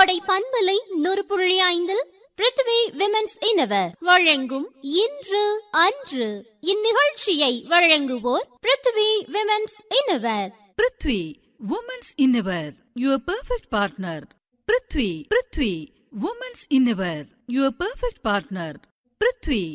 கோடை பண்பலை நூறு புள்ளி ஐந்தில் பிருத்வி விமென்ஸ் இனவர் வழங்கும் இன்று அன்று இந்நிகழ்ச்சியை வழங்குவோர் Prithvi women's innerwear Prithvi women's innerwear your perfect partner Prithvi Prithvi women's innerwear your perfect partner Prithvi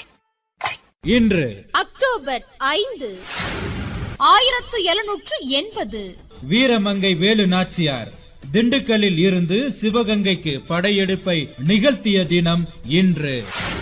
இன்று அக்டோபர் ஐந்து ஆயிரத்து எழுநூற்று எண்பது வீரமங்கை வேலு நாச்சியார் திண்டுக்கல்லில் இருந்து சிவகங்கைக்கு படையெடுப்பை நிகழ்த்திய தினம் இன்று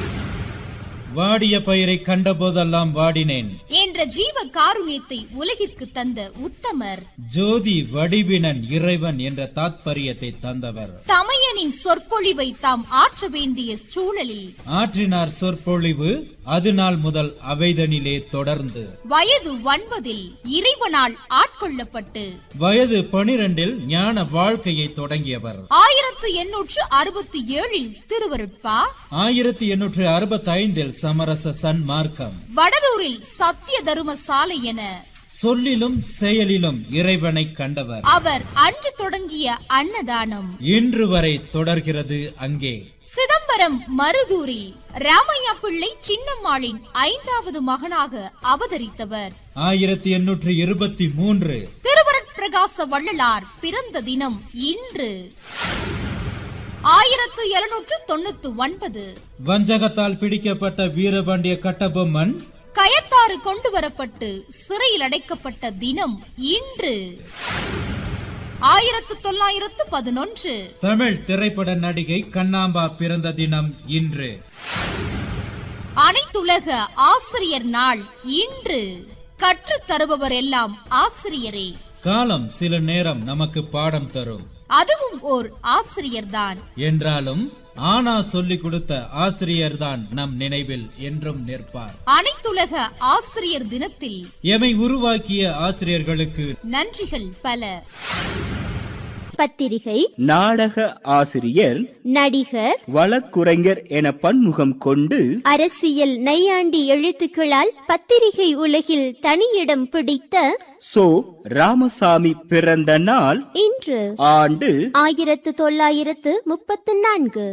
வாடிய பயிரை கண்டபோதெல்லாம் வாடினேன் என்ற ஜீவ காருண்யத்தை உலகிற்கு தந்த உத்தமர் ஜோதி வடிவினன் இறைவன் என்ற தாத்பரியத்தை தந்தவர் தமையனின் சொற்பொழிவை தாம் ஆற்ற வேண்டிய சூழலில் ஆற்றினார் சொற்பொழிவு அது நாள் முதல் அவைதனிலே தொடர்ந்து வயது ஒன்பதில் இறைவனால் ஆட்கொள்ளப்பட்டு வயது பனிரெண்டில் ஞான வாழ்க்கையை தொடங்கியவர் ஆயிரத்து எண்ணூற்று அறுபத்தி ஏழில் திருவருட்பா ஆயிரத்தி எண்ணூற்று அறுபத்தி ஐந்தில் சமரச சன்மார்க்கம் வடலூரில் சத்திய தரும சாலை என சொல்லிலும் செயலிலும் இறைவனை கண்டவர் அவர் அன்று தொடங்கிய அன்னதானம் இன்று வரை தொடர்கிறது அங்கே சிதம்பரம் மருதூரில் ராமையா பிள்ளை சின்னம்மாளின் ஐந்தாவது மகனாக அவதரித்தவர் ஆயிரத்தி எண்ணூற்று இருபத்தி மூன்று திருவருட்பிரகாச வள்ளலார் பிறந்த தினம் இன்று ஆயிரத்து எழுநூற்று தொண்ணூத்து ஒன்பது வஞ்சகத்தால் பிடிக்கப்பட்ட வீரபாண்டிய கட்டபொம்மன் கயத்தாறு கொண்டு வரப்பட்டு சிறையில் அடைக்கப்பட்ட தினம் இன்று ஆயிரத்து தொள்ளாயிரத்து பதினொன்று தமிழ் திரைப்பட நடிகை கண்ணாம்பா பிறந்த தினம் இன்று அனைத்துலக ஆசிரியர் நாள் இன்று கற்றுத் தருபவர் எல்லாம் ஆசிரியரே காலம் சில நேரம் நமக்கு பாடம் தரும் அதுவும் ஓர் ஆசிரியர்தான் என்றாலும் ஆனா சொல்லிக் கொடுத்த ஆசிரியர்தான் நம் நினைவில் என்றும் நிற்பார் அனைத்துலக ஆசிரியர் தினத்தில் எமை உருவாக்கிய ஆசிரியர்களுக்கு நன்றிகள் பல பத்திரிகை நாடக ஆசிரியர் நடிகர் வழக்குரைஞர் என பன்முகம் கொண்டு அரசியல் நையாண்டி எழுத்துக்களால் பத்திரிகை உலகில் தனியிடம் பிடித்த சோ ராமசாமி பிறந்த நாள் இன்று ஆண்டு ஆயிரத்து தொள்ளாயிரத்து முப்பத்து நான்கு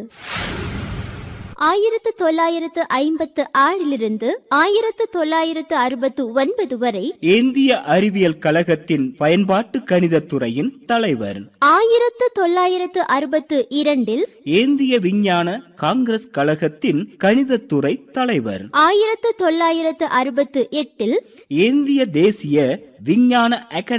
ஆயிரத்து தொள்ளாயிரத்து ஐம்பத்து ஆறிலிருந்து ஆயிரத்து தொள்ளாயிரத்து அறுபத்து ஒன்பது வரை இந்திய அறிவியல் கழகத்தின் பயன்பாட்டு கணிதத் துறையின் தலைவர் ஆயிரத்து தொள்ளாயிரத்து அறுபத்து இரண்டில் இந்திய விஞ்ஞான காங்கிரஸ் கழகத்தின் கணிதத்துறை தலைவர் ஆயிரத்து தொள்ளாயிரத்து அறுபத்து எட்டில் இந்திய தேசிய விஞ்ஞான அகாடமி